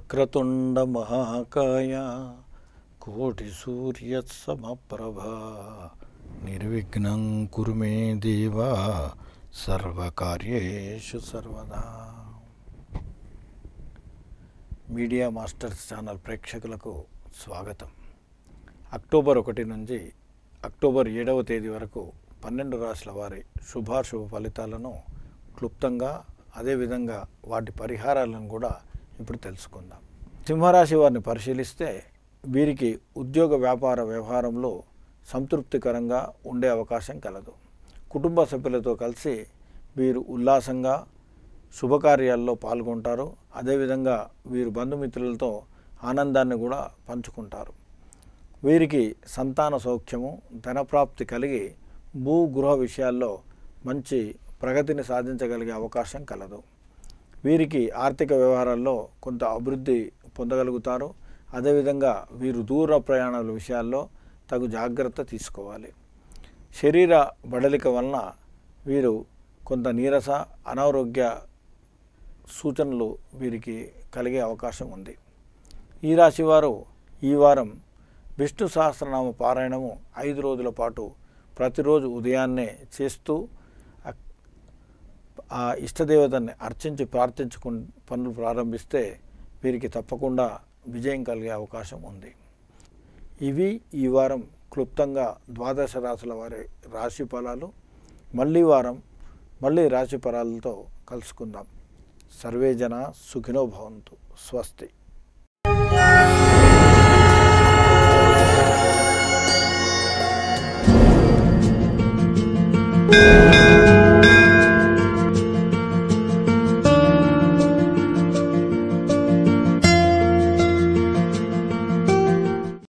వక్రతుండ మహాకాయ కోటి సూర్య సమప్రభ నిర్విఘ్నం కురు మే దేవా సర్వకార్యేషు సర్వదా మీడియా మాస్టర్స్ ఛానల్ ప్రేక్షకులకు స్వాగతం అక్టోబర్ ఒకటి నుంచి అక్టోబర్ ఏడవ తేదీ వరకు పన్నెండు రాశుల వారి శుభాశుభ ఫలితాలను క్లుప్తంగా అదేవిధంగా వాటి పరిహారాలను కూడా ఇప్పుడు తెలుసుకుందాం సింహరాశి వారిని పరిశీలిస్తే వీరికి ఉద్యోగ వ్యాపార వ్యవహారంలో సంతృప్తికరంగా ఉండే అవకాశం కలదు కుటుంబ సభ్యులతో కలిసి వీరు ఉల్లాసంగా శుభకార్యాల్లో పాల్గొంటారు అదేవిధంగా వీరు బంధుమిత్రులతో ఆనందాన్ని కూడా పంచుకుంటారు వీరికి సంతాన సౌఖ్యము ధనప్రాప్తి కలిగి భూ గృహ విషయాల్లో మంచి ప్రగతిని సాధించగలిగే అవకాశం కలదు వీరికి ఆర్థిక వ్యవహారాల్లో కొంత అభివృద్ధి పొందగలుగుతారు అదేవిధంగా వీరు దూర ప్రయాణాల విషయాల్లో తగు జాగ్రత్త తీసుకోవాలి శరీర బడలిక వలన వీరు కొంత నీరస అనారోగ్య సూచనలు వీరికి కలిగే అవకాశం ఉంది ఈ రాశి వారు ఈ వారం విష్ణు సహస్రనామ పారాయణము ఐదు రోజుల పాటు ప్రతిరోజు ఉదయాన్నే చేస్తూ అక్- ఆ ఇష్టదేవతని అర్చించి ప్రార్థించుకు పనులు ప్రారంభిస్తే వీరికి తప్పకుండా విజయం కలిగే అవకాశం ఉంది ఇవి ఈ వారం క్లుప్తంగా ద్వాదశ రాశుల వారి రాశి ఫలాలు మళ్ళీ వారం మళ్ళీ రాశి ఫలాలతో కలుసుకుందాం సర్వే జన సుఖినో భవంతు స్వస్తి thank you